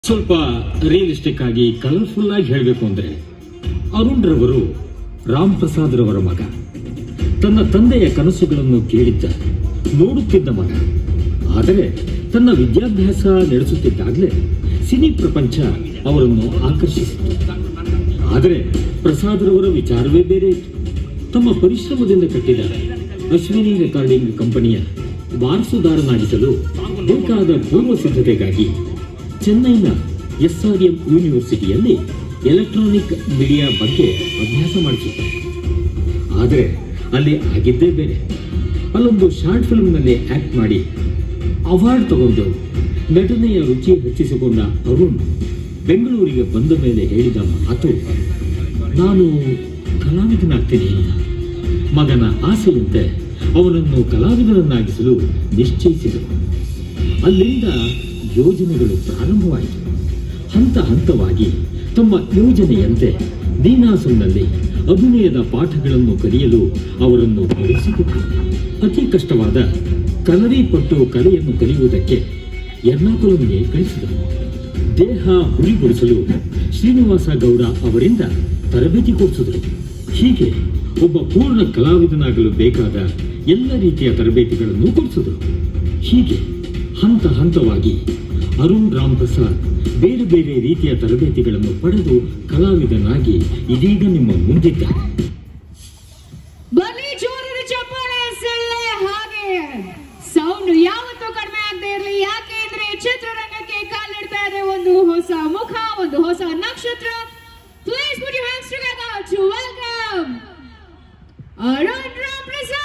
ಸ್ವಲ್ಪ ರಿಯಲಿಸ್ಟಿಕ್ ಆಗಿ ಕಲರ್ಫುಲ್ ಆಗಿ ಹೇಳಬೇಕು ಅಂದ್ರೆ ಅರುಣ್ ರವರು ರಾಮ್ ಪ್ರಸಾದ್ ರವರ ಮಗ ತನ್ನ ತಂದೆಯ ಕನಸುಗಳನ್ನು ಕೇಳಿದ್ದ ನೋಡುತ್ತಿದ್ದ ಮಗ ಆದರೆ ತನ್ನ ವಿದ್ಯಾಭ್ಯಾಸ ನಡೆಸುತ್ತಿದ್ದಾಗಲೇ ಸಿನಿ ಪ್ರಪಂಚ ಅವರನ್ನು ಆಕರ್ಷಿಸಿತು ಆದರೆ ಪ್ರಸಾದ್ ರವರ ವಿಚಾರವೇ ಬೇರೆ ಇತ್ತು ತಮ್ಮ ಪರಿಶ್ರಮದಿಂದ ಕಟ್ಟಿದ ಅಶ್ವಿನಿ ರೆಕಾರ್ಡಿಂಗ್ ಕಂಪನಿಯ ವಾರಸುದಾರನಾಗಿಸಲು ಬೇಕಾದ ಪೂರ್ವ ಸಿದ್ಧತೆಗಾಗಿ ಚೆನ್ನೈನ ಎಸ್ಆರ್ಎಂ ಯೂನಿವರ್ಸಿಟಿಯಲ್ಲಿ ಎಲೆಕ್ಟ್ರಾನಿಕ್ ಮೀಡಿಯಾ ಬಗ್ಗೆ ಅಭ್ಯಾಸ ಮಾಡಿಸುತ್ತಾರೆ ಆದರೆ ಅಲ್ಲಿ ಆಗಿದ್ದೇ ಬೇರೆ ಅಲ್ಲೊಂದು ಶಾರ್ಟ್ ಫಿಲ್ಮ್ನಲ್ಲಿ ಆಕ್ಟ್ ಮಾಡಿ ಅವಾರ್ಡ್ ತಗೊಂಡು ನಟನೆಯ ರುಚಿ ಹೆಚ್ಚಿಸಿಕೊಂಡ ಅರುಣ್ ಬೆಂಗಳೂರಿಗೆ ಬಂದ ಮೇಲೆ ಹೇಳಿದ ಮಾತು ನಾನು ಕಲಾವಿದನಾಗ್ತೀನಿ ಅಂತ ಮಗನ ಆಸೆಯಂತೆ ಅವನನ್ನು ಕಲಾವಿದನನ್ನಾಗಿಸಲು ನಿಶ್ಚಯಿಸಿದರು ಅಲ್ಲಿಂದ ಯೋಜನೆಗಳು ಪ್ರಾರಂಭವಾಯಿತು ಹಂತ ಹಂತವಾಗಿ ತಮ್ಮ ಯೋಜನೆಯಂತೆ ನೀನಾಸಂನಲ್ಲಿ ಅಭಿನಯದ ಪಾಠಗಳನ್ನು ಕಲಿಯಲು ಅವರನ್ನು ನಡೆಸಿಕೊಟ್ಟರು ಅತಿ ಕಷ್ಟವಾದ ಕಲರಿ ಪಟ್ಟು ಕಲೆಯನ್ನು ಕಲಿಯುವುದಕ್ಕೆ ಎರ್ನಾಕುಲಂಗೆ ಕಳಿಸಿದರು ದೇಹ ಹುರಿಗೊಳಿಸಲು ಶ್ರೀನಿವಾಸ ಗೌಡ ಅವರಿಂದ ತರಬೇತಿ ಕೊಡಿಸಿದರು ಹೀಗೆ ಒಬ್ಬ ಪೂರ್ಣ ಕಲಾವಿದನಾಗಲು ಬೇಕಾದ ಎಲ್ಲ ರೀತಿಯ ತರಬೇತಿಗಳನ್ನು ಕೊಡಿಸಿದರು ಹೀಗೆ ಹಂತ ಹಂತವಾಗಿ ಅರುಣ್ ರಾಮ್ ಪ್ರಸಾದ್ ಬೇರೆ ಬೇರೆ ರೀತಿಯ ತರಬೇತಿಗಳನ್ನು ಪಡೆದು ಕಲಾವಿದನಾಗಿ ಇದೀಗ ನಿಮ್ಮ ಮುಂದಿದ್ದಾರೆ ಬಲಿ ಜೋರಿನ ಚಪ್ಪಾಳೆ ಸಿಳ್ಳೆ ಹಾಗೆ ಸೌಂಡ್ ಯಾವತ್ತೂ ಕಡಿಮೆ ಆಗದೆ ಇರಲಿ ಯಾಕೆ ಅಂದ್ರೆ ಚಿತ್ರರಂಗಕ್ಕೆ ಕಾಲಿಡ್ತಾ ಇದೆ ಒಂದು ಹೊಸ ಮುಖ ಒಂದು ಹೊಸ ನಕ್ಷತ್ರ please put your hands together to welcome Arun Ram Prasad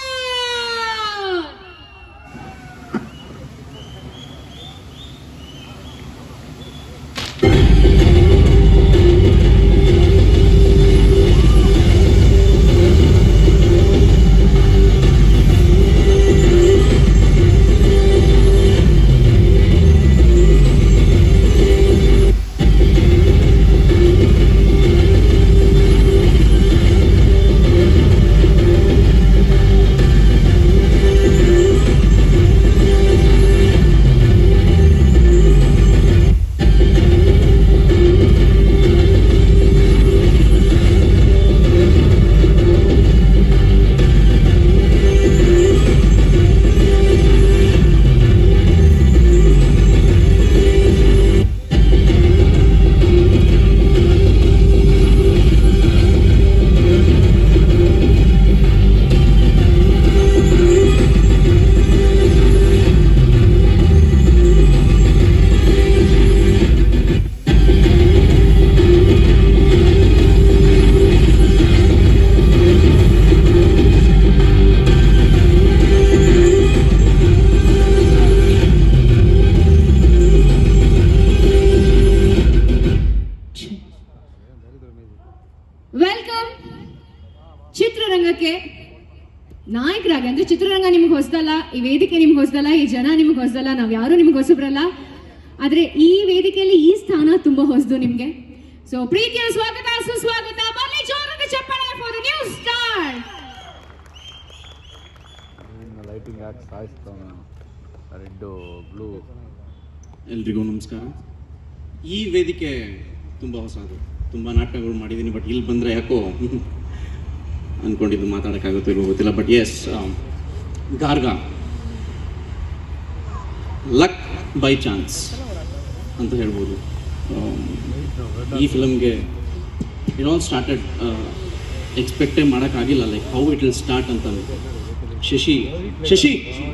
welcome ಚಿತ್ರರಂಗಕ್ಕೆ ನಾಯಕರಾಗಿ ಅಂದ್ರೆ ಚಿತ್ರರಂಗ ನಿಮ್ಗೆ ಹೊಸದಲ್ಲ ಈ ವೇದಿಕೆ ನಿಮ್ಗೆ ಹೊಸದಲ್ಲ ಈ ಜನ ನಿಮ್ಗೆ ಹೊಸದಲ್ಲ ನಾವ್ ಯಾರು ನಿಮ್ಗೆ ಹೊಸಬ್ರಲ್ಲ ಆದ್ರೆ ಈ ವೇದಿಕೆಯಲ್ಲಿ ಈ ಸ್ಥಾನ ತುಂಬಾ ಹೊಸದು ನಿಮ್ಗೆ ಸೊ ಪ್ರೀತಿಯ ಸ್ವಾಗತ ಸುಸ್ವಾಗತ ಬರಲಿ ಜೋರದ ಚಪ್ಪಾಳೆ ಫಾರ್ ನ್ಯೂ ಸ್ಟಾರ್ ಲೈಟಿಂಗ್ ಹಾಕಿ ಸಾಯಿಸ್ತಾವ ರೆಡ್ಡು ಬ್ಲೂ ಎಲ್ರಿಗೂ ನಮಸ್ಕಾರ ಈ ವೇದಿಕೆ ತುಂಬ ಹೊಸದು ತುಂಬ ನಾಟಕಗಳು ಮಾಡಿದ್ದೀನಿ ಬಟ್ ಇಲ್ಲಿ ಬಂದರೆ ಯಾಕೋ ಅಂದ್ಕೊಂಡಿದ್ದು ಮಾತಾಡೋಕ್ಕಾಗುತ್ತೋ ಇಲ್ವೋ ಗೊತ್ತಿಲ್ಲ ಬಟ್ ಎಸ್ ಗಾರ್ಗ ಲಕ್ ಬೈ ಚಾನ್ಸ್ ಅಂತ ಹೇಳ್ಬೋದು Um, ಈ ಫಿಲಮ್ಗೆ ಇಟ್ ಆಲ್ ಸ್ಟಾರ್ಟೆಡ್ ಎಕ್ಸ್ಪೆಕ್ಟೇ ಮಾಡೋಕ್ಕಾಗಿಲ್ಲ like how it will start ಅಂತ ಶಶಿ ಶಶಿ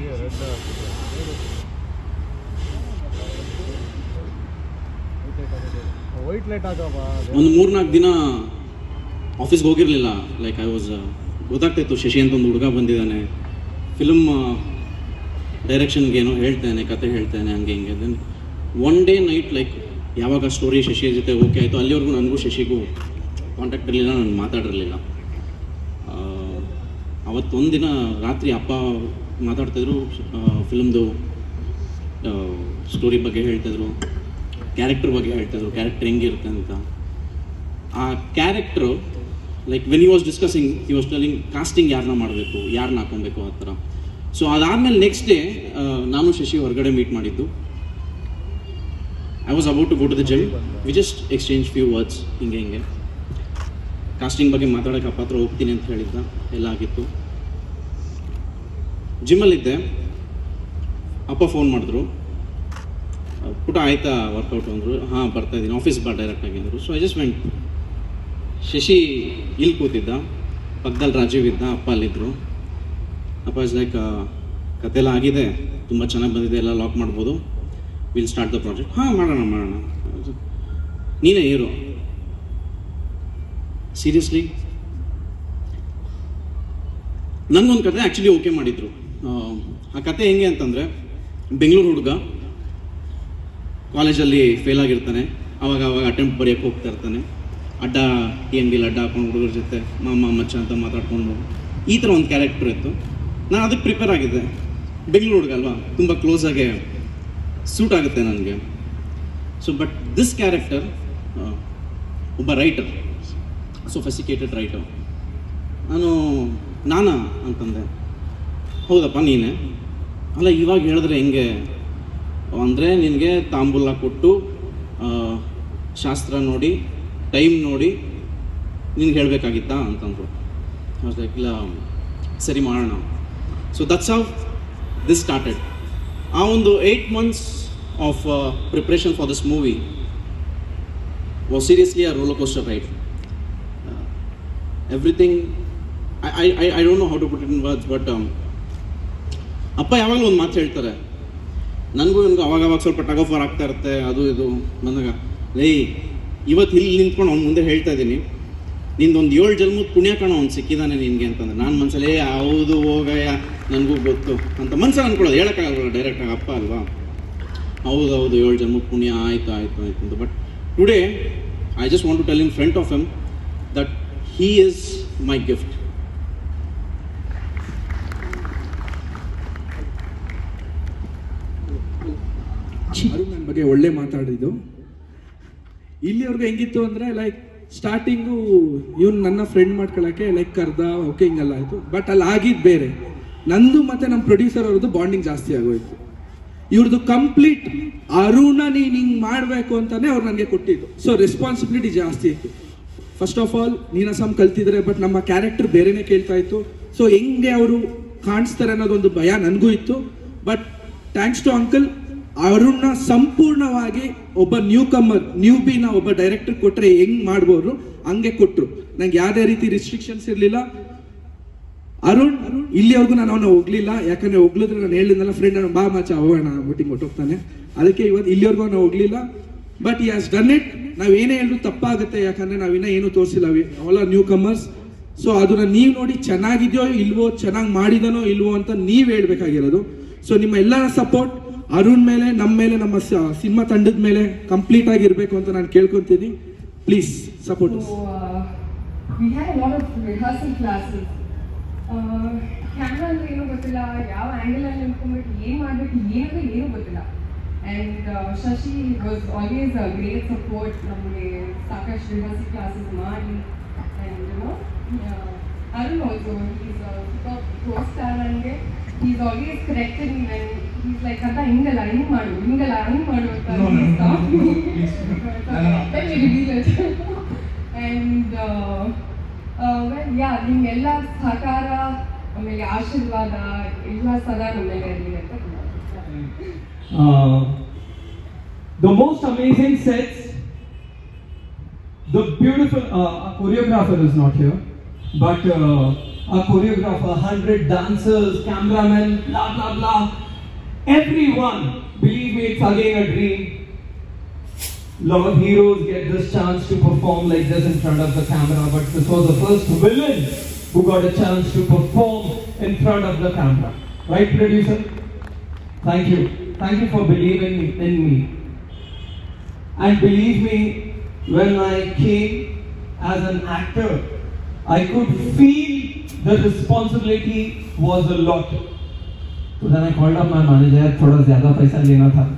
ವೈಟ್ ಲೈಟ್ ಹಾಕಪ್ಪ ಒಂದು ಮೂರ್ನಾಲ್ಕು ದಿನ ಆಫೀಸ್ಗೆ ಹೋಗಿರಲಿಲ್ಲ ಲೈಕ್ ಐ ವಾಸ್ ಗೊತ್ತಾಗ್ತಾಯಿತ್ತು ಶಶಿ ಅಂತ ಒಂದು ಹುಡುಗ ಬಂದಿದ್ದಾನೆ ಫಿಲ್ಮ್ ಡೈರೆಕ್ಷನ್ಗೆ ಏನೋ ಹೇಳ್ತಾನೆ ಕತೆ ಹೇಳ್ತಾನೆ ಹಂಗೆ ಹಿಂಗೆ then one day night like ಯಾವಾಗ ಸ್ಟೋರಿ ಶಶಿ ಜೊತೆ ಓಕೆ ಆಯಿತು ಅಲ್ಲಿವರೆಗೂ ನನಗೂ ಶಶಿಗೂ ಕಾಂಟ್ಯಾಕ್ಟ್ ಇರಲಿಲ್ಲ ನಾನು ಮಾತಾಡಿರಲಿಲ್ಲ ಅವತ್ತೊಂದು ದಿನ ರಾತ್ರಿ ಅಪ್ಪ ಮಾತಾಡ್ತಿದ್ರು ಫಿಲ್ಮ್ದು ಸ್ಟೋರಿ ಬಗ್ಗೆ ಹೇಳ್ತಿದ್ರು ಕ್ಯಾರೆಕ್ಟರ್ ಬಗ್ಗೆ ಹೇಳ್ತಿದ್ರು ಕ್ಯಾರೆಕ್ಟರ್ ಹೆಂಗಿರುತ್ತೆ ಅಂತ ಆ character like when you was discussing you was telling casting ಯಾರನ್ನ ಮಾಡಬೇಕು ಯಾರನ್ನ ಹಾಕೊಬೇಕು ಆ ಥರ ಸೊ ಅದಾದಮೇಲೆ ನೆಕ್ಸ್ಟ್ ಡೇ ನಾನು ಶಶಿ ಹೊರಗಡೆ ಮೀಟ್ ಮಾಡಿದ್ದು I was about to go to the gym we just exchange few words ಹಿಂಗೆ ಹಿಂಗೆ ಕಾಸ್ಟಿಂಗ್ ಬಗ್ಗೆ ಮಾತಾಡೋಕೆ ಅಪ್ಪ ಹತ್ರ ಹೋಗ್ತೀನಿ ಅಂತ ಹೇಳಿದ್ದ ಎಲ್ಲ ಆಗಿತ್ತು ಜಿಮ್ಮಲ್ಲಿದ್ದೆ ಅಪ್ಪ ಫೋನ್ ಮಾಡಿದ್ರು ಪುಟ ಆಯ್ತಾ ವರ್ಕೌಟ್ ಅಂದರು ಹಾಂ ಬರ್ತಾ ಇದ್ದೀನಿ ಆಫೀಸ್ ಬಾ ಡೈರೆಕ್ಟ್ ಆಗಿದ್ರು so I just went Shashi ಇಲ್ಲಿ ಕೂತಿದ್ದ ಪಕ್ಕದಲ್ಲಿ ರಾಜೀವ್ ಇದ್ದ ಅಪ್ಪ ಅಲ್ಲಿದ್ದರು ಅಪ್ಪ ಇಸ್ ಲೈಕ್ ಕತೆ ಎಲ್ಲ ಆಗಿದೆ ತುಂಬ ಚೆನ್ನಾಗಿ ಬಂದಿದೆ ಎಲ್ಲ ಲಾಕ್ ಮಾಡ್ಬೋದು ವಿಲ್ ಸ್ಟಾರ್ಟ್ ದ ಪ್ರಾಜೆಕ್ಟ್ ಹಾಂ ಮಾಡೋಣ ಮಾಡೋಣ ನೀನೇ ಹೀರೋ ಸೀರಿಯಸ್ಲಿ ನನಗೊಂದು ಕತೆ ಆ್ಯಕ್ಚುಲಿ ಓಕೆ ಮಾಡಿದ್ರು ಆ, ಆ ಕತೆ ಹೆಂಗೆ ಅಂತಂದರೆ ಬೆಂಗಳೂರು ಹುಡುಗ ಕಾಲೇಜಲ್ಲಿ ಫೇಲ್ ಆಗಿರ್ತಾನೆ ಅವಾಗ ಅವಾಗ ಅಟೆಂಪ್ಟ್ ಬರೆಯೋಕ್ಕೆ ಹೋಗ್ತಾ ಇರ್ತಾನೆ ಅಡ್ಡ ಟಿ ಎಮ್ ಬಿಲ್ ಅಡ್ಡ ಹಾಕೊಂಡು ಹುಡುಗರ ಜೊತೆ ಮಾಮ ಮಚ್ಚ ಅಂತ ಮಾತಾಡ್ಕೊಂಡು ಈ ಥರ ಒಂದು ಕ್ಯಾರೆಕ್ಟರ್ ಇತ್ತು ನಾನು ಅದಕ್ಕೆ ಪ್ರಿಪೇರ್ ಆಗಿದ್ದೆ ಬೆಂಗಳೂರು ಹುಡುಗ ಅಲ್ವಾ ತುಂಬ ಕ್ಲೋಸ್ ಆಗಿ ಸೂಟ್ ಆಗುತ್ತೆ ನನಗೆ ಸೊ ಬಟ್ ದಿಸ್ ಕ್ಯಾರೆಕ್ಟರ್ ಒಬ್ಬ ರೈಟರ್ ಸೊಫೆಸಿಕೇಟೆಡ್ ರೈಟರ್ ನಾನು ನಾನಾ ಅಂತಂದೆ ಹೌದಪ್ಪ ನೀನೆ ಅಲ್ಲ ಇವಾಗ ಹೇಳಿದ್ರೆ ಹೆಂಗೆ ಅಂದರೆ ನಿನಗೆ ತಾಂಬೂಲ ಕೊಟ್ಟು ಆ, ಶಾಸ್ತ್ರ ನೋಡಿ ಟೈಮ್ ನೋಡಿ ನಿನ್ಗೆ ಹೇಳಬೇಕಾಗಿತ್ತಾ ಅಂತಂದರು ಲೈಕ್ ಇಲ್ಲ ಸರಿ ಮಾಡೋಣ so that's how this started ಆ ಒಂದು eight months of preparation for this movie was seriously a roller coaster ride everything I I I don't know how to put it in words but ಅಪ್ಪ ಯಾವಾಗಲೂ ಒಂದು ಮಾತು ಹೇಳ್ತಾರೆ ನನಗೂ ನನಗೂ ಅವಾಗ ಅವಾಗ ಸ್ವಲ್ಪ ಟಗ್ ಆಫರ್ ಆಗ್ತಾ ಇರುತ್ತೆ ಅದು ಇದು ಬಂದಾಗ ಲೇ ಇವತ್ತು ಇಲ್ಲಿ ನಿಂತ್ಕೊಂಡು ಅವ್ನ ಮುಂದೆ ಹೇಳ್ತಾ ಇದ್ದೀನಿ ನಿಂದೊಂದು ಏಳು ಜನ್ಮದ ಪುಣ್ಯ ಕಾಣೋ ಅವ್ನು ಸಿಕ್ಕಿದ್ದಾನೆ ನಿನಗೆ ಅಂತಂದ್ರೆ ನಾನು ಮನ್ಸಲ್ಲಿ ಏ ಹೌದು ಹೋಗಯ್ಯ ನನಗೂ ಗೊತ್ತು ಅಂತ ಮನ್ಸಲ್ಲಿ ಅನ್ಕೊಳ್ಳೋದು ಹೇಳೋಕ್ಕಾಗಲ್ಲ ಡೈರೆಕ್ಟಾಗಿ ಅಪ್ಪ ಅಲ್ವಾ ಹೌದು ಹೌದು ಏಳು ಜನ್ಮದ ಪುಣ್ಯ ಆಯಿತು ಆಯಿತು ಆಯಿತು ಅಂತ but today I just want to tell in front of em that he is my gift Arun ನನ್ನ ಬಗ್ಗೆ ಒಳ್ಳೆ ಮಾತಾಡಿದ್ದು ಇಲ್ಲಿವರೆಗೂ ಹೆಂಗಿತ್ತು ಅಂದ್ರೆ ಲೈಕ್ ಸ್ಟಾರ್ಟಿಂಗು ಇವ್ನು ನನ್ನ ಫ್ರೆಂಡ್ ಮಾಡ್ಕೊಳಕ್ಕೆ ಲೈಕ್ ಕರ್ದ ಓಕೆ ಹಿಂಗೆಲ್ಲ ಆಯ್ತು ಬಟ್ ಅಲ್ಲಿ ಆಗಿದ್ದು ಬೇರೆ ನಂದು ಮತ್ತೆ ನಮ್ಮ ಪ್ರೊಡ್ಯೂಸರ್ ಅವ್ರದ್ದು ಬಾಂಡಿಂಗ್ ಜಾಸ್ತಿ ಆಗೋಯ್ತು ಇವ್ರದ್ದು ಕಂಪ್ಲೀಟ್ ಅರುಣ ನೀನ್ ಹಿಂಗ್ ಮಾಡ್ಬೇಕು ಅಂತಾನೆ ಅವ್ರು ನನಗೆ ಕೊಟ್ಟಿದ್ದು ಸೊ ರೆಸ್ಪಾನ್ಸಿಬಿಲಿಟಿ ಜಾಸ್ತಿ ಇತ್ತು ಫಸ್ಟ್ ಆಫ್ ಆಲ್ ನೀನಾಸಮ್ ಕಲ್ತಿದ್ರೆ ಬಟ್ ನಮ್ಮ ಕ್ಯಾರೆಕ್ಟರ್ ಬೇರೆನೆ ಕೇಳ್ತಾ ಇತ್ತು ಸೊ ಹೆಂಗೆ ಅವರು ಕಾಣಿಸ್ತಾರೆ ಅನ್ನೋದೊಂದು ಭಯ ನನಗೂ ಇತ್ತು ಬಟ್ ಥ್ಯಾಂಕ್ಸ್ ಟು ಅಂಕಲ್ ಅರುಣ್ನ ಸಂಪೂರ್ಣವಾಗಿ ಒಬ್ಬ ನ್ಯೂ ಕಮ್ಮರ್ ನ್ಯೂ ಬಿನ ಒಬ್ಬ ಡೈರೆಕ್ಟರ್ ಕೊಟ್ರೆ ಹೆಂಗ್ ಮಾಡ್ಬೋದು ಹಂಗೆ ಕೊಟ್ರು ನಂಗೆ ಯಾವುದೇ ರೀತಿ ರಿಸ್ಟ್ರಿಕ್ಷನ್ಸ್ ಇರಲಿಲ್ಲ ಅರುಣ್ ಇಲ್ಲಿವರೆಗೂ ನಾನು ಅವನ ಹೋಗ್ಲಿಲ್ಲ ಯಾಕಂದ್ರೆ ಹೋಗ್ಲಿದ್ರೆ ನಾನು ಹೇಳಿದ್ನಲ್ಲ ಫ್ರೆಂಡ್ ಬಾ ಮಚ್ಚ ಹೋಗೋಣ ಮೀಟಿಂಗ್ ಹೊಟ್ಟೋಗ್ತಾನೆ ಅದಕ್ಕೆ ಇವತ್ತು ಇಲ್ಲಿವರೆಗೂ ಅವನು ಹೋಗ್ಲಿಲ್ಲ ಬಟ್ ಈ ಹ್ಯಾಸ್ ಡನ್ ಇಟ್ ನಾವ್ ಏನೇ ಹೇಳಿದ್ರು ತಪ್ಪಾಗುತ್ತೆ ಯಾಕಂದ್ರೆ ನಾವಿನ್ನ ಏನು ತೋರಿಸಿಲ್ಲ ಅವೆಲ್ಲ ನ್ಯೂ ಕಮರ್ಸ್ ಸೊ ಅದನ್ನ ನೀವು ನೋಡಿ ಚೆನ್ನಾಗಿದೆಯೋ ಇಲ್ವೋ ಚೆನ್ನಾಗಿ ಮಾಡಿದನೋ ಇಲ್ವೋ ಅಂತ ನೀವ್ ಹೇಳ್ಬೇಕಾಗಿರೋದು ಸೊ ನಿಮ್ಮ ಎಲ್ಲರ ಸಪೋರ್ಟ್ ಅರುಣ್ ಮೇಲೆ ನಮ್ಮ ಮೇಲೆ ನಮ್ಮ ಸಿನಿಮಾ ತಂಡದ ಮೇಲೆ ಕಂಪ್ಲೀಟ್ ಆಗಿರ್ಬೇಕು ಅಂತ ನಾನು ಕೇಳ್ಕೊಂತೀನಿ please support So uh, we had a lot of rehearsal classes. Camera ಅಂದ್ರೆ ಏನೂ ಗೊತ್ತಿಲ್ಲ ಯಾವ ಆಂಗಲ್ ಅಲ್ಲಿ ನಿಂತ್ಕೊಂಡ್ಬಿಟ್ಟು ಏನ್ ಮಾಡ್ಬೇಕು ಏನಂದ್ರೆ ಏನೂ ಗೊತ್ತಿಲ್ಲ and Shashi was always a great support ನಮಗೆ ಸಾಕಷ್ಟು ರಿಹರ್ಸಲ್ ಕ್ಲಾಸಸ್ ಮಾಡಿ and you know Arun also is close star ನನಗೆ is always corrected me when is like ಅಂತ ಹಿಂಗಲ್ಲ ಹಿಂಗ್ ಮಾಡು ಹಿಂಗಲ್ಲ ಹಿಂಗ್ ಮಾಡು ಅಂತ No, no, no. stop me. Please. Okay, No, no. let me reveal it. and uh, uh, well, yeah, ನಿಮ್ಗೆಲ್ಲ ಸಹಕಾರ ಆಮೇಲೆ ಆಶೀರ್ವಾದ ಎಲ್ಲ ಸದಾ ನಮ್ಮ ಮೇಲೆ ಇರಲಿ ಅಂತ Uh, the most amazing sets, the beautiful, uh, our choreographer is not here, but uh, our choreographer, 100 dancers, cameramen, blah blah blah, everyone, believe me, it's again a dream. lot of heroes get this chance to perform like this in front of the camera, but this was the first villain who got a chance to perform in front of the camera. Right, producer? Thank you. Thank you for believing in me. And believe me, when I came as an actor, I could feel the responsibility was a lot. So then I called up my manager, थोड़ा ज़्यादा पैसा लेना था.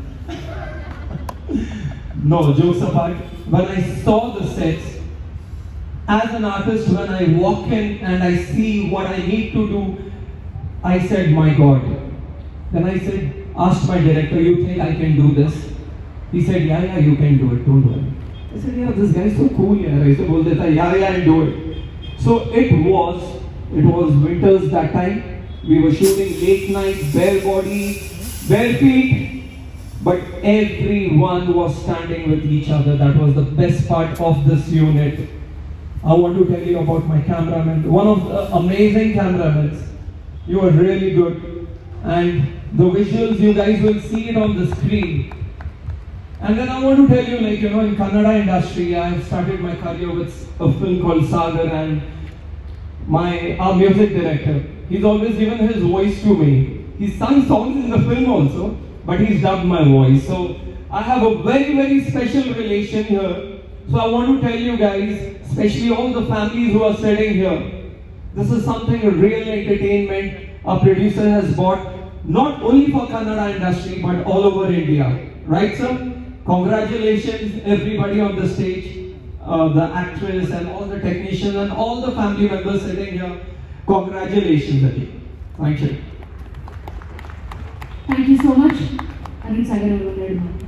No, jokes apart, when I saw the sets, as an artist, when I walk in and I see what I need to do, I said, my God. Then I said, asked my director, you think I can do this? He said, yeah, yeah, you can do it, don't worry. I said, yeah, this guy is so cool, yeah. I said, बोल देता है, yeah, yeah, I'll do it. So it was, it was winters that time. We were shooting late night, bare body, bare feet, but everyone was standing with each other. That was the best part of this unit. I want to tell you about my cameraman, one of the amazing cameramen. You are really good. And the visuals, you guys will see it on the screen. And then I want to tell you, like, you know, in Kannada industry, I have started my career with a film called Sagar and my our music director. He's always given his voice to me. He's sung songs in the film also, but he's dubbed my voice. So I have a very, very special relation here. So I want to tell you guys, especially all the families who are sitting here, this is something a real entertainment our producer has bought, not only for Kannada industry, but all over India. Right, sir? Congratulations, everybody on the stage, uh, the actress and all the technicians and all the family members sitting here. Congratulations again. Thank you. Thank you so much Arun Sagar ಅವರು ಒಂದೆರಡು ಮಾತು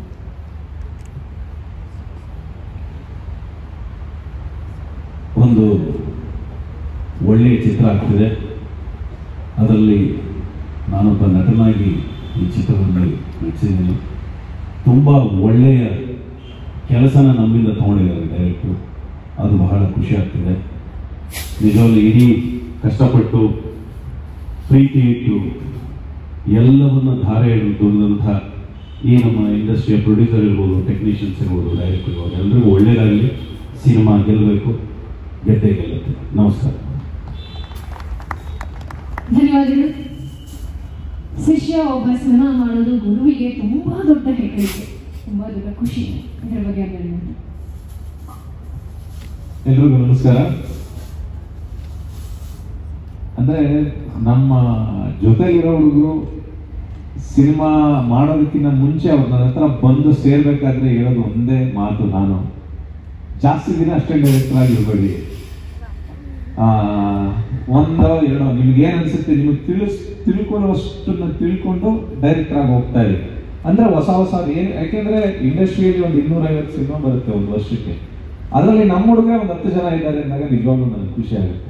ಒಂದು ಒಳ್ಳೆಯ ಚಿತ್ರ ಆಗ್ತಿದೆ ಅದರಲ್ಲಿ ನಾನೊಬ್ಬ ನಟನಾಗಿ ಈ ಚಿತ್ರದಲ್ಲಿ ನಟಿಸಿದ್ದೀನಿ ತುಂಬ ಒಳ್ಳೆಯ ಕೆಲಸನ ನಮ್ಮಿಂದ ತಗೊಂಡಿದ್ದಾರೆ ಡೈರೆಕ್ಟ್ರು ಅದು ಬಹಳ ಖುಷಿ ಆಗ್ತಿದೆ ನಿಜವಾಗ್ಲೂ ಇಡೀ ಕಷ್ಟಪಟ್ಟು ಪ್ರೀತಿ ಇಟ್ಟು ಎಲ್ಲವನ್ನ ಧಾರೆ ಎಳೆದಂಥ ಈ ನಮ್ಮ ಇಂಡಸ್ಟ್ರಿಯ ಪ್ರೊಡ್ಯೂಸರ್ ಇರ್ಬೋದು ಟೆಕ್ನಿಷಿಯನ್ಸ್ ಇರ್ಬೋದು ಡೈರೆಕ್ಟರ್ ಇರ್ಬೋದು ಎಲ್ರಿಗೂ ಒಳ್ಳೇದಾಗಲಿ ಸಿನಿಮಾ ಗೆಲ್ಲಬೇಕು ಗೆದ್ದೇ ಗೆಲ್ಲುತ್ತೆ ನಮಸ್ಕಾರ ಧನ್ಯವಾದಗಳು ಶಿಷ್ಯ ಒಬ್ಬ ಸಿನಿಮಾ ಮಾಡೋದು ಗುರುವಿಗೆ ತುಂಬಾ ದೊಡ್ಡ ಹೆಗ್ಗಳಿಕೆ ತುಂಬಾ ದೊಡ್ಡ ಖುಷಿ ಇದರ ಬಗ್ಗೆ ಆಮೇಲೆ ಮಾತು. ಎಲ್ರಿಗೂ ನಮಸ್ಕಾರ ಅಂದ್ರೆ ನಮ್ಮ ಜೊತೆಲಿರೋ ಹುಡುಗರು ಸಿನಿಮಾ ಮಾಡೋದಕ್ಕಿಂತ ಮುಂಚೆ ಅವ್ರು ನನ್ನ ಹತ್ರ ಬಂದು ಸೇರ್ಬೇಕಾದ್ರೆ ಹೇಳೋದು ಒಂದೇ ಮಾತು ನಾನು ಜಾಸ್ತಿ ದಿನ ಅಷ್ಟೇ ಡೈರೆಕ್ಟರ್ ಆಗಿರ್ಬೇಡಿ ಆ, ಒಂದೋ ಎರಡೋ ನಿಮ್ಗೆ ಏನ್ ಅನ್ಸುತ್ತೆ ನಿಮಗೆ ತಿಳಿಸ್ ತಿಳ್ಕೊಳ್ಳೋಷ್ಟನ್ನ ತಿಳ್ಕೊಂಡು ಡೈರೆಕ್ಟರ್ ಆಗಿ ಹೋಗ್ತಾ ಇರಿ ಅಂದ್ರೆ ಹೊಸ ಹೊಸ ಏನ್ ಯಾಕೆಂದ್ರೆ ಇಂಡಸ್ಟ್ರಿಯಲ್ಲಿ ಒಂದು ಇನ್ನೂರ ಐವತ್ತು ಸಿನಿಮಾ ಬರುತ್ತೆ ಒಂದು ವರ್ಷಕ್ಕೆ ಅದರಲ್ಲಿ ನಮ್ಮ ಹುಡುಗ ಒಂದು ಹತ್ತು ಜನ ಇದ್ದಾರೆ ಅಂದಾಗ ನಿಜವಾಗ್ಲೂ ನನಗೆ ಖುಷಿ ಆಗುತ್ತೆ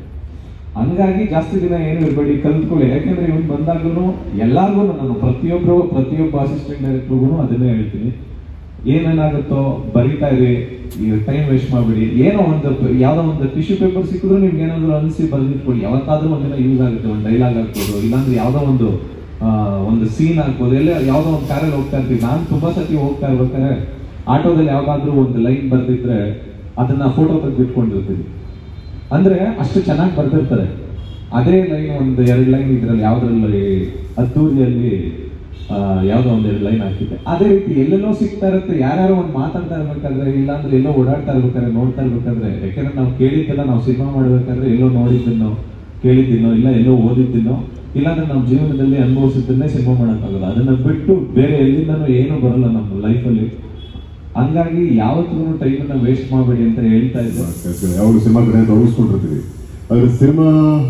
ಹಂಗಾಗಿ ಜಾಸ್ತಿ ದಿನ ಏನು ಇರಬೇಡಿ ಕಲ್ತ್ಕೊಳ್ಳಿ ಯಾಕೆಂದ್ರೆ ಇವ್ನು ಬಂದಾಗ್ಲೂ ಎಲ್ಲಾರ್ಗು ನಾನು ಪ್ರತಿಯೊಬ್ರು ಪ್ರತಿಯೊಬ್ಬ ಅಸಿಸ್ಟೆಂಟ್ ಡೈರೆಕ್ಟರ್ಗೂ ಅದನ್ನೇ ಹೇಳ್ತೀನಿ ಏನೇನಾಗುತ್ತೋ ಬರಿತಾ ಇರಿ ಈ ಟೈಮ್ ವೇಸ್ಟ್ ಮಾಡಬೇಡಿ ಏನೋ ಒಂದು ಯಾವ್ದೋ ಒಂದು ಟಿಶ್ಯೂ ಪೇಪರ್ ಸಿಕ್ಕಿದ್ರು ನಿಮ್ಗೆ ಏನಾದ್ರು ಅನಿಸಿ ಬರೆದಿಟ್ಕೊಳ್ಳಿ ಯಾವತ್ತಾದ್ರೂ ಒಂದಿನ ಯೂಸ್ ಆಗುತ್ತೆ ಒಂದು ಡೈಲಾಗ್ ಆಗ್ಬೋದು ಇಲ್ಲಾಂದ್ರೆ ಯಾವ್ದೋ ಒಂದು ಆ, ಒಂದು ಸೀನ್ ಆಗ್ಬೋದು ಎಲ್ಲ ಯಾವ್ದೋ ಒಂದು ಕಾರಲ್ಲಿ ಹೋಗ್ತಾ ಇರ್ತೀವಿ ನಾನು ತುಂಬಾ ಸತಿ ಹೋಗ್ತಾ ಇರ್ಬೇಕಾದ್ರೆ ಆಟೋದಲ್ಲಿ ಯಾವ್ದಾದ್ರೂ ಒಂದು ಲೈನ್ ಬರ್ದಿದ್ರೆ ಅದನ್ನ ಫೋಟೋ ತೆಗೆದು ಇಟ್ಕೊಂಡಿರ್ತೀನಿ ಅಂದ್ರೆ ಅಷ್ಟು ಚೆನ್ನಾಗಿ ಬರ್ದಿರ್ತಾರೆ ಅದೇ ಲೈನ್ ಒಂದು ಎರಡು ಲೈನ್ ಇದ್ರಲ್ಲಿ ಯಾವ್ದ್ರಲ್ಲಿ ಅದ್ದೂರಿಯಲ್ಲಿ ಆ, ಯಾವ್ದೋ ಒಂದ್ ಎರಡು ಲೈನ್ ಹಾಕಿದ್ದೆ ಅದೇ ರೀತಿ ಎಲ್ಲೆಲ್ಲೋ ಸಿಗ್ತಾ ಇರುತ್ತೆ ಯಾರ್ಯಾರೋ ಒಂದು ಮಾತಾಡ್ತಾ ಇರ್ಬೇಕಾದ್ರೆ ಇಲ್ಲಾಂದ್ರೆ ಎಲ್ಲೋ ಓಡಾಡ್ತಾ ಇರ್ಬೇಕಾದ್ರೆ ನೋಡ್ತಾ ಇರ್ಬೇಕಾದ್ರೆ ಯಾಕಂದ್ರೆ ನಾವು ಕೇಳಿದ್ದೆಲ್ಲ ನಾವು ಸಿನಿಮಾ ಮಾಡ್ಬೇಕಾದ್ರೆ ಎಲ್ಲೋ ನೋಡಿದ್ದನ್ನೋ ಕೇಳಿದ್ದೀನೋ ಇಲ್ಲ ಎಲ್ಲೋ ಓದಿದ್ದೀನೋ ಇಲ್ಲಾಂದ್ರೆ ನಮ್ಮ ಜೀವನದಲ್ಲಿ ಅನುಭವಿಸಿದ್ದನ್ನೇ ಸಿನಿಮಾ ಮಾಡೋಕ್ಕಾಗಲ್ಲ ಅದನ್ನ ಬಿಟ್ಟು ಬೇರೆ ಎಲ್ಲಿಂದನೂ ಏನೂ ಬರಲ್ಲ ನಮ್ಮ ಲೈಫಲ್ಲಿ ಹಂಗಾಗಿ ಯಾವತ್ತೂ ಟೈಮನ್ನ ವೇಸ್ಟ್ ಮಾಡಬೇಡಿ ಅಂತ ಹೇಳ್ತಾ ಇದ್ದೆ ಕೆಲಸಗಳು ಯಾವಾಗ ಸಿನಿಮಾ ಕಡೆ ತೊಡಗಿಸ್ಕೊಂಡಿರ್ತೀವಿ ಆದ್ರೆ ಸಿನಿಮಾ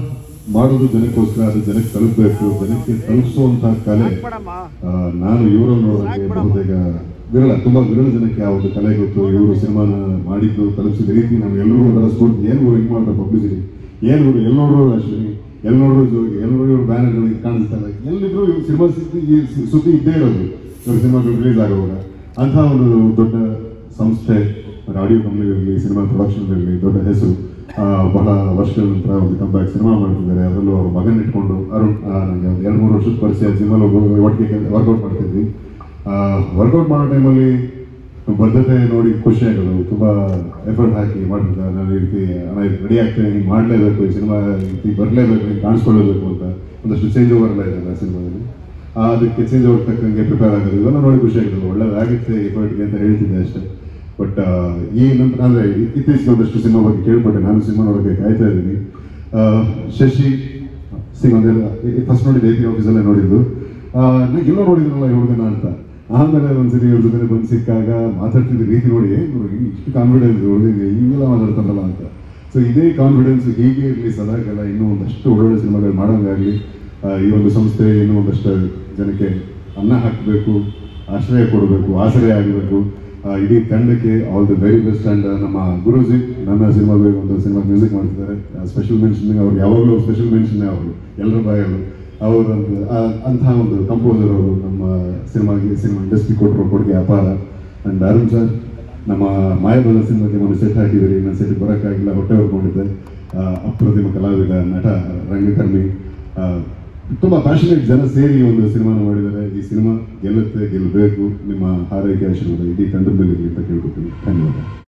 ಮಾಡೋದು ಜನಕ್ಕೋಸ್ಕರ ಅದು ಜನಕ್ಕೆ ತಲುಪಬೇಕು ಜನಕ್ಕೆ ತಲುಪಿಸುವಂತ ಕಲೆ ಆ, ನಾನು ಇವರಲ್ಲಿ ನೋಡೋದಂಗೆ ಬಹುತೇಕ ವಿರಳ ತುಂಬಾ ವಿರಳ ಜನಕ್ಕೆ ಆ ಒಂದು ಕಲೆ ಗೊತ್ತು ಇವರು ಸಿನಿಮಾನ ಮಾಡಿದ್ದು ತಲುಪಿಸಿದ ರೀತಿ ನಾವು ಎಲ್ಲರೂ ಒಂಥರ ಸ್ಫೂರ್ತಿ ಏನು ಹಿಂಗ್ ಮಾಡ್ತಾರೆ ಪಬ್ಲಿಸಿಟಿ ಏನು ಇವರು ಎಲ್ಲಿ ನೋಡ್ರು ಅಶ್ವಿನಿ ಎಲ್ಲಿ ನೋಡ್ರು ಜೋಗಿ ಎಲ್ಲಿ ನೋಡ್ರು ಇವ್ರ ಬ್ಯಾನರ್ಗಳಿಗೆ ಕಾಣಿಸ್ತಾರೆ ಎಲ್ಲಿದ್ರು ಇವ್ರು ಸಿನಿಮಾ ಸುದ್ದಿ ಈ ಸುದ್ದಿ ಇದ್ದೇ ಇರೋದು ಇವ್ರ ಸಿನಿಮಾಗಳು ರಿಲೀಸ್ ಆಗುವಾಗ ಅಂತ ಒಂದು ದೊಡ್ಡ ಸಂಸ್ಥೆ ಆಡಿಯೋ ಕಂಪ್ನಿ ಇರಲಿ ಸಿನಿಮಾ ಪ್ರೊಡಕ್ಷನ್ ಇರಲಿ ದೊಡ್ಡ ಹೆಸರು ಆ, ಬಹಳ ವರ್ಷಗಳ ನಂತರ ಒಂದು ಕಂಬ್ಯಾಕ್ ಸಿನಿಮಾ ಮಾಡ್ತಿದ್ದಾರೆ ಅದರಲ್ಲೂ ಅವ್ರ ಮಗನ ಇಟ್ಕೊಂಡು ಅರುಣ್ ಆ, ನನಗೆ ಒಂದು ಎರಡು ಮೂರು ವರ್ಷದ ಪರಿಚಯ ಜಿಮ್ಮಲ್ಲಿ ಹೋಗೋ ಒಟ್ಟಿಗೆ ವರ್ಕೌಟ್ ಮಾಡ್ತಿದ್ವಿ ವರ್ಕೌಟ್ ಮಾಡೋ ಟೈಮಲ್ಲಿ ಬದ್ಧತೆ ನೋಡಿ ಖುಷಿ ಆಗೋದು ತುಂಬ ಎಫರ್ಟ್ ಹಾಕಿ ಮಾಡಿರ್ತಾರೆ ನಾನು ಈ ರೀತಿ ಹಣ ರೆಡಿ ಆಗ್ತೇನೆ ಹಿಂಗೆ ಮಾಡಲೇಬೇಕು ಈ ಸಿನಿಮಾ ಈ ರೀತಿ ಬರಲೇಬೇಕು ಹಿಂಗೆ ಕಾಣಿಸ್ಕೊಳ್ಳೇಬೇಕು ಅಂತ ಒಂದಷ್ಟು ಚೇಂಜ್ ಓವರ್ ಎಲ್ಲ ಇದೆ ಆ ಸಿನಿಮಾದಲ್ಲಿ ಆ, ಅದಕ್ಕೆ ಚೇಂಜ್ ಓವರ್ ತಕ್ಕಂಗೆ ಪ್ರಿಪೇರ್ ಆಗೋದು ಇದೆಲ್ಲ ನೋಡಿ ಖುಷಿ ಆಗಿದೆ ಒಳ್ಳೇದಾಗುತ್ತೆ ಎಫರ್ಟ್ಗೆ ಅಂತ ಹೇಳ್ತಿದ್ದೆ ಅಷ್ಟೇ ಬಟ್ ಈ ನಂತರ ಅಂದರೆ ಇತ್ತೀಚೆಗೆ ಒಂದಷ್ಟು ಸಿನಿಮಾ ಬಗ್ಗೆ ಕೇಳ್ಪಟ್ಟೆ ನಾನು ಸಿನಿಮಾ ನೋಡೋಕ್ಕೆ ಕಾಯ್ತಾ ಇದ್ದೀನಿ ಆ, ಶಶಿ ಸಿಂಗ್ ಒಂದೆಲ್ಲ ಫಸ್ಟ್ ನೋಡಿದ್ದು ಎ ಪಿ ಆಫೀಸಲ್ಲೇ ನೋಡಿದ್ದು ನಾನು ಎಲ್ಲೋ ನೋಡಿದ್ರಲ್ಲ ಈ ಹುಡುಗನ ಅಂತ ಆಮೇಲೆ ಒಂದ್ಸರಿ ಇವ್ರ ಜೊತೆ ಬಂದು ಸಿಕ್ಕಾಗ ಮಾತಾಡ್ತಿದ್ದ ರೀತಿ ನೋಡಿ ಏನ್ ಗುರು, ಹಿಂಗ್ ಇಷ್ಟು ಕಾನ್ಫಿಡೆನ್ಸ್ ಹುಡುಗಿಗೆ ಹಿಂಗೆಲ್ಲ ಮಾತಾಡ್ತಾರಲ್ಲ ಅಂತ ಸೊ ಇದೇ ಕಾನ್ಫಿಡೆನ್ಸ್ ಹೀಗೆ ಇರಲಿ ಸದಾಗೆಲ್ಲ ಇನ್ನೂ ಒಂದಷ್ಟು ಒಳ್ಳೊಳ್ಳೆ ಸಿನಿಮಾಗಳು ಮಾಡೋಂಗಾಗಲಿ ಈ ಒಂದು ಸಂಸ್ಥೆ ಇನ್ನೂ ಒಂದಷ್ಟು ಜನಕ್ಕೆ ಅನ್ನ ಹಾಕಬೇಕು ಆಶ್ರಯ ಕೊಡಬೇಕು ಆಶ್ರಯ ಆಗಬೇಕು ಇಡೀ ತಂಡಕ್ಕೆ all the very best and ನಮ್ಮ ಗುರುಜಿ ನನ್ನ ಸಿನಿಮಾಗೆ ಒಂದು ಸಿನಿಮಾ ಮ್ಯೂಸಿಕ್ ಮಾಡ್ತಿದ್ದಾರೆ ಸ್ಪೆಷಲ್ ಮೆನ್ಷನ್ ಅವ್ರು ಯಾವಾಗಲೂ ಸ್ಪೆಷಲ್ ಮೆನ್ಷನ್ ಅವರು ಎಲ್ಲರ ಬಾಯಲ್ಲೂ ಅವರಂತ ಅಂತಹ ಒಂದು ಕಂಪೋಸರ್ ಅವರು ನಮ್ಮ ಸಿನಿಮಾಗೆ ಸಿನಿಮಾ ಇಂಡಸ್ಟ್ರಿ ಕೊಟ್ಟರು ಕೊಡುಗೆ ಅಪಾರ ಆ್ಯಂಡ್ ಅರುಣ್ ಸರ್ ನಮ್ಮ ಮಾಯಬಲ ಸಿನಿಮಾಗೆ ಒಂದು ಸೆಟ್ ಹಾಕಿದ್ದೀರಿ ನನ್ನ ಸೆಟ್ ಬರೋಕ್ಕಾಗಿಲ್ಲ ಹೊಟ್ಟೆ ಹೊರ್ಕೊಂಡಿದ್ದೆ ಆ, ಅಪ್ರತಿಮ ಕಲಾವಿದ ನಟ ರಂಗಕರ್ಮಿ ಆ, ತುಂಬಾ ಪ್ಯಾಷನೇಟ್ ಜನ ಸೇರಿ ಒಂದು ಸಿನಿಮಾನ ಮಾಡಿದ್ದಾರೆ ಈ ಸಿನಿಮಾ ಗೆಲ್ಲುತ್ತೆ ಗೆಲ್ಲಬೇಕು ನಿಮ್ಮ ಹಾರೈಕೆ ಆಶೀರ್ವಾದ ಇಡೀ ತಂಡದ ಮೇಲೆ ಇರಲಿ ಅಂತ ಕೇಳ್ಕೊತೀನಿ ಧನ್ಯವಾದ